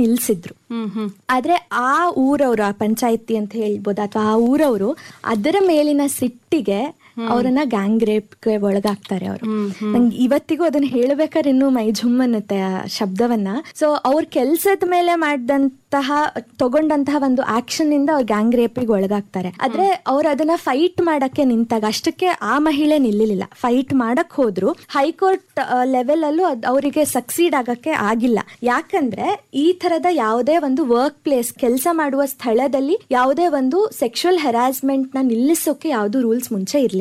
ನಿಲ್ಸಿದ್ರು ಹ್ಮ್ ಹ್ಮ್ ಆದ್ರೆ ಆ ಊರವರು ಆ ಪಂಚಾಯತಿ ಅಂತ ಹೇಳ್ಬೋದು ಅಥವಾ ಆ ಊರವರು ಅದರ ಮೇಲಿನ ಸಿಟ್ಟಿಗೆ ಅವರನ್ನ ಗ್ಯಾಂಗ್ ರೇಪ್ಗೆ ಒಳಗಾಗ್ತಾರೆ ಅವರು ನಂಗೆ ಇವತ್ತಿಗೂ ಅದನ್ನ ಹೇಳ್ಬೇಕಾದ್ರೆ ಇನ್ನೂ ಮೈ ಝುಮ್ ಅನ್ನತ್ತೆ ಆ ಶಬ್ದವನ್ನ ಸೊ ಅವ್ರ ಕೆಲ್ಸದ ಮೇಲೆ ಮಾಡಿದಂತಹ ತಗೊಂಡಂತಹ ಒಂದು ಆಕ್ಷನ್ ಇಂದ ಅವ್ರು ಗ್ಯಾಂಗ್ ರೇಪಿಗೆ ಒಳಗಾಗ್ತಾರೆ ಆದ್ರೆ ಅವ್ರು ಅದನ್ನ ಫೈಟ್ ಮಾಡಕ್ಕೆ ನಿಂತಾಗ ಅಷ್ಟಕ್ಕೆ ಆ ಮಹಿಳೆ ನಿಲ್ಲಿಲ್ಲ ಫೈಟ್ ಮಾಡಕ್ ಹೋದ್ರು ಹೈಕೋರ್ಟ್ ಲೆವೆಲ್ ಅಲ್ಲೂ ಅದ್ ಅವರಿಗೆ ಸಕ್ಸೀಡ್ ಆಗಕ್ಕೆ ಆಗಿಲ್ಲ ಯಾಕಂದ್ರೆ ಈ ತರದ ಯಾವುದೇ ಒಂದು ವರ್ಕ್ ಪ್ಲೇಸ್ ಕೆಲಸ ಮಾಡುವ ಸ್ಥಳದಲ್ಲಿ ಯಾವುದೇ ಒಂದು ಸೆಕ್ಷುವಲ್ ಹೆರಾಸ್ಮೆಂಟ್ ನ ನಿಲ್ಲಿಸೋಕೆ ಯಾವ್ದು ರೂಲ್ಸ್ ಮುಂಚೆ ಇರ್ಲಿಲ್ಲ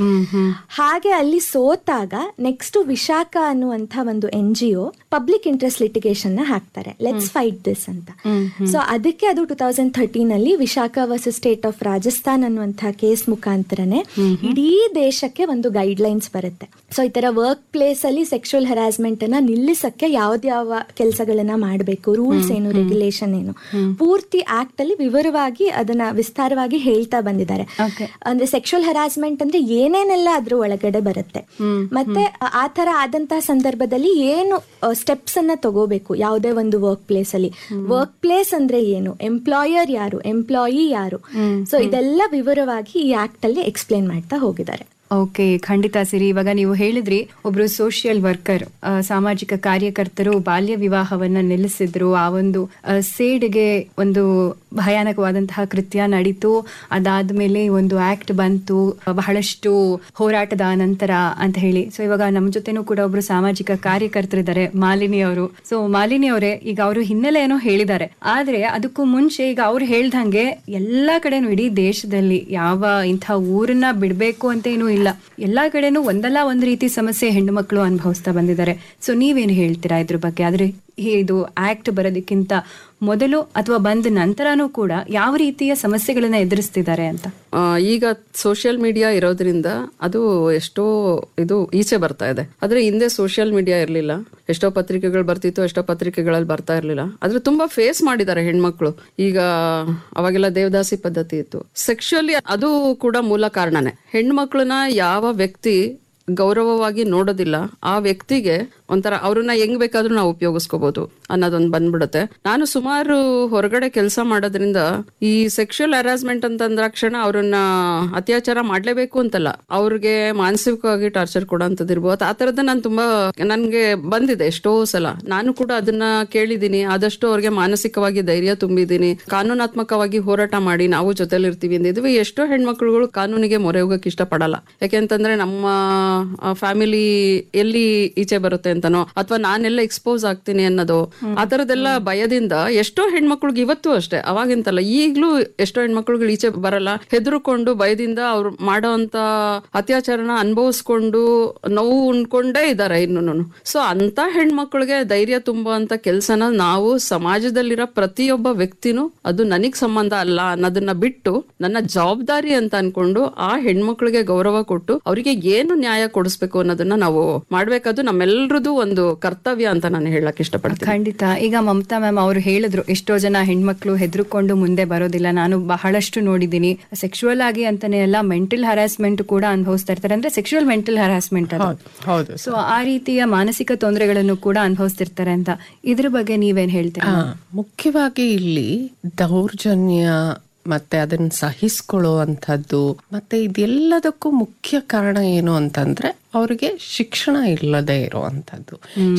ಹಾಗೆ ಅಲ್ಲಿ ಸೋತಾಗ ನೆಕ್ಸ್ಟ್ ವಿಶಾಖ ಅನ್ನುವಂತ ಒಂದು N G O public interest litigation ನ ಹಾಕ್ತಾರೆ ಲೆಟ್ಸ್ ಫೈಟ್ ದಿಸ್ ಅಂತ ಸೊ ಅದಕ್ಕೆ ಅದು ಟೂ ತೌಸಂಡ್ ಥರ್ಟೀನ್ ಅಲ್ಲಿ Vishakha versus state of Rajasthan ಅನ್ನುವಂತಹ ಕೇಸ್ ಮುಖಾಂತರನೇ ಇಡೀ ದೇಶಕ್ಕೆ ಒಂದು ಗೈಡ್ ಲೈನ್ಸ್ ಬರುತ್ತೆ ಸೊ ಈ ತರ ವರ್ಕ್ ಪ್ಲೇಸ್ ಅಲ್ಲಿ ಸೆಕ್ಷುವಲ್ ಹರಾಸ್ಮೆಂಟ್ ಅನ್ನ ನಿಲ್ಲಿಸಕ್ಕೆ ಯಾವ್ದ್ಯಾವ ಕೆಲಸಗಳನ್ನ ಮಾಡಬೇಕು ರೂಲ್ಸ್ ಏನು ರೆಗ್ಯುಲೇಷನ್ ಏನು ಪೂರ್ತಿ ಆಕ್ಟ್ ಅಲ್ಲಿ ವಿವರವಾಗಿ ಅದನ್ನ ವಿಸ್ತಾರವಾಗಿ ಹೇಳ್ತಾ ಬಂದಿದ್ದಾರೆ Okay. ಅಂದ್ರೆ ಸೆಕ್ಷುವಲ್ ಹರಾಸ್ಮೆಂಟ್ ಅಂದ್ರೆ ಏನೇನೆಲ್ಲ ಅದ್ರ ಒಳಗಡೆ ಬರುತ್ತೆ ಮತ್ತೆ ಆ- ಆ ತರ ಆದಂತಹ ಸಂದರ್ಭದಲ್ಲಿ ಏನು ಸ್ಟೆಪ್ಸ್ ಅನ್ನ ತಗೋಬೇಕು ಯಾವುದೇ ಒಂದು ವರ್ಕ್ ಪ್ಲೇಸ್ ಅಲ್ಲಿ ವರ್ಕ್ ಪ್ಲೇಸ್ ಅಂದ್ರೆ ಏನು ಎಂಪ್ಲಾಯರ್ ಯಾರು ಎಂಪ್ಲಾಯಿ ಯಾರು ಸೊ ಇದೆಲ್ಲ ವಿವರವಾಗಿ ಈ ಆಕ್ಟ್ ಅಲ್ಲಿ ಎಕ್ಸ್ಪ್ಲೇನ್ ಮಾಡ್ತಾ ಹೋಗಿದ್ದಾರೆ ಓಕೆ ಖಂಡಿತ ಸಿರಿ ಇವಾಗ ನೀವು ಹೇಳಿದ್ರಿ ಒಬ್ರು ಸೋಷಿಯಲ್ ವರ್ಕರ್ ಸಾಮಾಜಿಕ ಕಾರ್ಯಕರ್ತರು ಬಾಲ್ಯ ವಿವಾಹವನ್ನ ನಿಲ್ಲಿಸಿದ್ರು ಆ ಒಂದು ಆ, ಸೇಡಿಗೆ ಒಂದು ಭಯಾನಕವಾದಂತಹ ಕೃತ್ಯ ನಡೀತು ಅದಾದ್ಮೇಲೆ ಒಂದು ಆಕ್ಟ್ ಬಂತು ಬಹಳಷ್ಟು ಹೋರಾಟದ ನಂತರ ಅಂತ ಹೇಳಿ ಸೊ ಇವಾಗ ನಮ್ಮ ಜೊತೆನೂ ಕೂಡ ಒಬ್ರು ಸಾಮಾಜಿಕ ಕಾರ್ಯಕರ್ತರಿದ್ದಾರೆ ಮಾಲಿನಿ ಅವರು ಸೊ ಮಾಲಿನಿ ಅವರೇ ಈಗ ಅವರು ಹಿನ್ನೆಲೆ ಏನೋ ಹೇಳಿದ್ದಾರೆ ಆದ್ರೆ ಅದಕ್ಕೂ ಮುಂಚೆ ಈಗ ಅವ್ರು ಹೇಳ್ದಂಗೆ ಎಲ್ಲಾ ಕಡೆನೂ ಇಡೀ ದೇಶದಲ್ಲಿ ಯಾವ ಇಂಥ ಊರನ್ನ ಬಿಡ್ಬೇಕು ಅಂತ ಏನೂ ಇಲ್ಲ ಎಲ್ಲಾ ಕಡೆನೂ ಒಂದಲ್ಲ ಒಂದ್ ರೀತಿ ಸಮಸ್ಯೆ ಹೆಣ್ಣು ಮಕ್ಕಳು ಅನುಭವಿಸ್ತಾ ಬಂದಿದ್ದಾರೆ ಸೊ ನೀವೇನು ಹೇಳ್ತೀರಾ ಇದ್ರ ಬಗ್ಗೆ ಆದ್ರೆ ಇದು ಆಕ್ಟ್ ಬರೋದಕ್ಕಿಂತ ಮೊದಲು ಅಥವಾ ಬಂದ ನಂತರನೂ ಕೂಡ ಯಾವ ರೀತಿಯ ಸಮಸ್ಯೆಗಳನ್ನ ಎದುರಿಸ್ತಿದ್ದಾರೆ ಅಂತ ಆ, ಈಗ ಸೋಷಿಯಲ್ ಮೀಡಿಯಾ ಇರೋದ್ರಿಂದ ಅದು ಎಷ್ಟೋ ಇದು ಈಚೆ ಬರ್ತಾ ಇದೆ ಆದ್ರೆ ಹಿಂದೆ ಸೋಷಿಯಲ್ ಮೀಡಿಯಾ ಇರ್ಲಿಲ್ಲ ಎಷ್ಟೋ ಪತ್ರಿಕೆಗಳು ಬರ್ತಿತ್ತು ಎಷ್ಟೋ ಪತ್ರಿಕೆಗಳಲ್ಲಿ ಬರ್ತಾ ಇರ್ಲಿಲ್ಲ ಆದ್ರೆ ತುಂಬಾ ಫೇಸ್ ಮಾಡಿದ್ದಾರೆ ಹೆಣ್ಮಕ್ಳು ಈಗ ಅವಾಗೆಲ್ಲ ದೇವದಾಸಿ ಪದ್ಧತಿ ಇತ್ತು ಸೆಕ್ಷುಯಲಿ ಅದು ಕೂಡ ಮೂಲ ಕಾರಣನೇ ಹೆಣ್ಮಕ್ಳನ್ನ ಯಾವ ವ್ಯಕ್ತಿ ಗೌರವವಾಗಿ ನೋಡೋದಿಲ್ಲ ಆ ವ್ಯಕ್ತಿಗೆ ಒಂಥರ ಅವ್ರನ್ನ ಹೆಂಗ್ ಬೇಕಾದ್ರೂ ನಾವು ಉಪಯೋಗಿಸ್ಕೋಬಹುದು ಅನ್ನೋದೊಂದು ಬಂದ್ಬಿಡುತ್ತೆ ನಾನು ಸುಮಾರು ಹೊರಗಡೆ ಕೆಲಸ ಮಾಡೋದ್ರಿಂದ ಈ ಸೆಕ್ಷುಯಲ್ ಹರಾಸ್ಮೆಂಟ್ ಅಂತ ಅಂದ್ರಾಕ್ಷಣ ಅವ್ರನ್ನ ಅತ್ಯಾಚಾರ ಮಾಡ್ಲೇಬೇಕು ಅಂತಲ್ಲ ಅವ್ರಿಗೆ ಮಾನಸಿಕವಾಗಿ ಟಾರ್ಚರ್ ಕೊಡೋಂಥದ್ದು ಇರ್ಬೋದು ಆ ತರದ್ದು ನಾನು ತುಂಬಾ ನನ್ಗೆ ಬಂದಿದೆ ಎಷ್ಟೋ ಸಲ ನಾನು ಕೂಡ ಅದನ್ನ ಕೇಳಿದೀನಿ ಆದಷ್ಟು ಅವ್ರಿಗೆ ಮಾನಸಿಕವಾಗಿ ಧೈರ್ಯ ತುಂಬಿದೀನಿ ಕಾನೂನಾತ್ಮಕವಾಗಿ ಹೋರಾಟ ಮಾಡಿ ನಾವು ಜೊತೆಲಿ ಇರ್ತೀವಿ ಅಂದಿದ್ವಿ ಎಷ್ಟೋ ಹೆಣ್ಮಕ್ಳುಗಳು ಕಾನೂನಿಗೆ ಮೊರೆ ಹೋಗಕ್ ಇಷ್ಟಪಡಲ್ಲ ಯಾಕೆಂತಂದ್ರೆ ನಮ್ಮ ಫ್ಯಾಮಿಲಿ ಎಲ್ಲಿ ಈಚೆ ಬರುತ್ತೆ ಅಂತನೋ ಅಥವಾ ನಾನೆಲ್ಲ ಎಕ್ಸ್ಪೋಸ್ ಆಗ್ತೀನಿ ಅನ್ನೋದು ಆ ತರದೆಲ್ಲ ಭಯದಿಂದ ಎಷ್ಟೋ ಹೆಣ್ಮಕ್ಳಿಗೆ ಇವತ್ತು ಅಷ್ಟೇ ಅವಾಗಿಂತಲ್ಲ ಈಗ್ಲೂ ಎಷ್ಟೋ ಹೆಣ್ಮಕ್ಳುಗಳು ಈಚೆ ಬರಲ್ಲ ಹೆದರ್ಕೊಂಡು ಭಯದಿಂದ ಅವ್ರು ಮಾಡೋಂತ ಅತ್ಯಾಚಾರನ ಅನುಭವಿಸ್ಕೊಂಡು ನೋವು ಉಣ್ಕೊಂಡೇ ಇದಾರೆ ಇನ್ನು ಸೊ ಅಂತ ಹೆಣ್ಮಕ್ಳಿಗೆ ಧೈರ್ಯ ತುಂಬುವಂತ ಕೆಲ್ಸನ ನಾವು ಸಮಾಜದಲ್ಲಿರೋ ಪ್ರತಿಯೊಬ್ಬ ವ್ಯಕ್ತಿನೂ ಅದು ನನಗ್ ಸಂಬಂಧ ಅಲ್ಲ ಅನ್ನೋದನ್ನ ಬಿಟ್ಟು ನನ್ನ ಜವಾಬ್ದಾರಿ ಅಂತ ಅನ್ಕೊಂಡು ಆ ಹೆಣ್ಮಕ್ಳಿಗೆ ಗೌರವ ಕೊಟ್ಟು ಅವರಿಗೆ ಏನು ನ್ಯಾಯ ಕೊಡಿಸ್ಬೇಕು ಅನ್ನೋದನ್ನ ನಾವು ಮಾಡ್ಬೇಕಾದ್ದು ನಮ್ಮೆಲ್ರದ್ದು ಒಂದು ಕರ್ತವ್ಯ ಅಂತ ನಾನು ಹೇಳಕ್ ಇಷ್ಟಪಡ್ತೀನಿ ಖಂಡಿತ ಈಗ ಮಮತಾ ಮ್ಯಾಮ್ ಅವರು ಹೇಳಿದ್ರು ಎಷ್ಟೋ ಜನ ಹೆಣ್ಮಕ್ಳು ಹೆದರ್ಕೊಂಡು ಮುಂದೆ ಬರೋದಿಲ್ಲ ನಾನು ಬಹಳಷ್ಟು ನೋಡಿದ್ದೀನಿ ಸೆಕ್ಷುವಲ್ ಆಗಿ ಅಂತಾನೆ ಎಲ್ಲ ಮೆಂಟಲ್ ಹರಾಸ್ಮೆಂಟ್ ಕೂಡ ಅನುಭವಿಸ್ತಾ ಇರ್ತಾರೆ ಅಂದ್ರೆ ಸೆಕ್ಷುವಲ್ ಮೆಂಟಲ್ ಹರಾಸ್ಮೆಂಟ್ ಅದು ಹೌದು ಸೊ ಆ ರೀತಿಯ ಮಾನಸಿಕ ತೊಂದರೆಗಳನ್ನು ಕೂಡ ಅನುಭವಿಸ್ತಿರ್ತಾರೆ ಅಂತ ಇದ್ರ ಬಗ್ಗೆ ನೀವೇನ್ ಹೇಳ್ತೀರಾ ಆ, ಮುಖ್ಯವಾಗಿ ಇಲ್ಲಿ ದೌರ್ಜನ್ಯ ಮತ್ತೆ ಅದನ್ನ ಸಹಿಸ್ಕೊಳ್ಳೋ ಅಂಥದ್ದು ಮತ್ತೆ ಇದೆಲ್ಲದಕ್ಕೂ ಮುಖ್ಯ ಕಾರಣ ಏನು ಅಂತಂದ್ರೆ ಅವ್ರಿಗೆ ಶಿಕ್ಷಣ ಇಲ್ಲದೆ ಇರುವಂತದ್ದು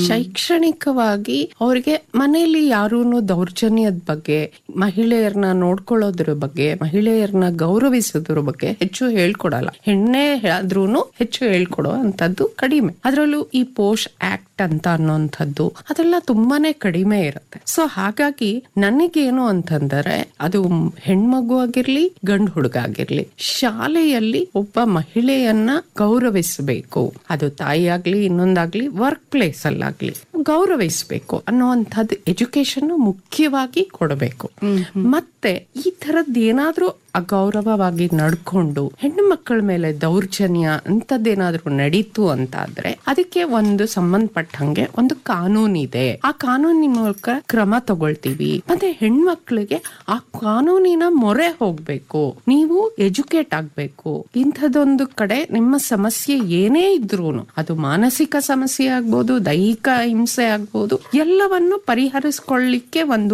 ಶೈಕ್ಷಣಿಕವಾಗಿ ಅವ್ರಿಗೆ ಮನೆಯಲ್ಲಿ ಯಾರೂನು ದೌರ್ಜನ್ಯದ ಬಗ್ಗೆ ಮಹಿಳೆಯರನ್ನ ನೋಡ್ಕೊಳ್ಳೋದ್ರ ಬಗ್ಗೆ ಮಹಿಳೆಯರನ್ನ ಗೌರವಿಸೋದ್ರ ಬಗ್ಗೆ ಹೆಚ್ಚು ಹೇಳ್ಕೊಡಲ್ಲ ಹೆಣ್ಣೆ ಆದ್ರೂನು ಹೆಚ್ಚು ಹೇಳ್ಕೊಡೋ ಅಂತದ್ದು ಕಡಿಮೆ ಅದರಲ್ಲೂ ಈ ಪೋಷ್ ಆಕ್ಟ್ ಅಂತ ಅನ್ನೋಂಥದ್ದು ಅದೆಲ್ಲ ತುಂಬಾನೇ ಕಡಿಮೆ ಇರುತ್ತೆ ಸೊ ಹಾಗಾಗಿ ನನಗೇನು ಅಂತಂದರೆ ಅದು ಹೆಣ್ಮಗು ಆಗಿರ್ಲಿ ಗಂಡು ಹುಡುಗ ಆಗಿರ್ಲಿ ಶಾಲೆಯಲ್ಲಿ ಒಬ್ಬ ಮಹಿಳೆಯನ್ನ ಗೌರವಿಸಬೇಕು ಅದು ತಾಯಿ ಆಗ್ಲಿ ಇನ್ನೊಂದಾಗ್ಲಿ ವರ್ಕ್ ಪ್ಲೇಸ್ ಅಲ್ಲಾಗ್ಲಿ ಗೌರವಿಸಬೇಕು ಅನ್ನುವಂಥದ್ದು ಎಜುಕೇಶನ್ ಮುಖ್ಯವಾಗಿ ಕೊಡಬೇಕು ಮತ್ತೆ ಈ ತರದ್ ಏನಾದ್ರೂ ಅಗೌರವವಾಗಿ ನಡ್ಕೊಂಡು ಹೆಣ್ಣು ಮಕ್ಕಳ ಮೇಲೆ ದೌರ್ಜನ್ಯ ಅಂತದ್ದೇನಾದ್ರೂ ನಡೀತು ಅಂತಾದ್ರೆ ಅದಕ್ಕೆ ಒಂದು ಸಂಬಂಧಪಟ್ಟಂಗೆ ಒಂದು ಕಾನೂನಿದೆ ಆ ಕಾನೂನಿನ ಮೂಲಕ ಕ್ರಮ ತಗೊಳ್ತೀವಿ ಮತ್ತೆ ಹೆಣ್ಮಕ್ಳಿಗೆ ಆ ಕಾನೂನಿನ ಮೊರೆ ಹೋಗ್ಬೇಕು ನೀವು ಎಜುಕೇಟ್ ಆಗ್ಬೇಕು ಇಂಥದೊಂದು ಕಡೆ ನಿಮ್ಮ ಸಮಸ್ಯೆ ಏನೇ ಇದ್ರೂನು ಅದು ಮಾನಸಿಕ ಸಮಸ್ಯೆ ಆಗ್ಬೋದು ದೈಹಿಕ ಹಿಂಸೆ ಆಗ್ಬೋದು ಎಲ್ಲವನ್ನು ಪರಿಹರಿಸ್ಕೊಳ್ಳಿಕ್ಕೆ ಒಂದು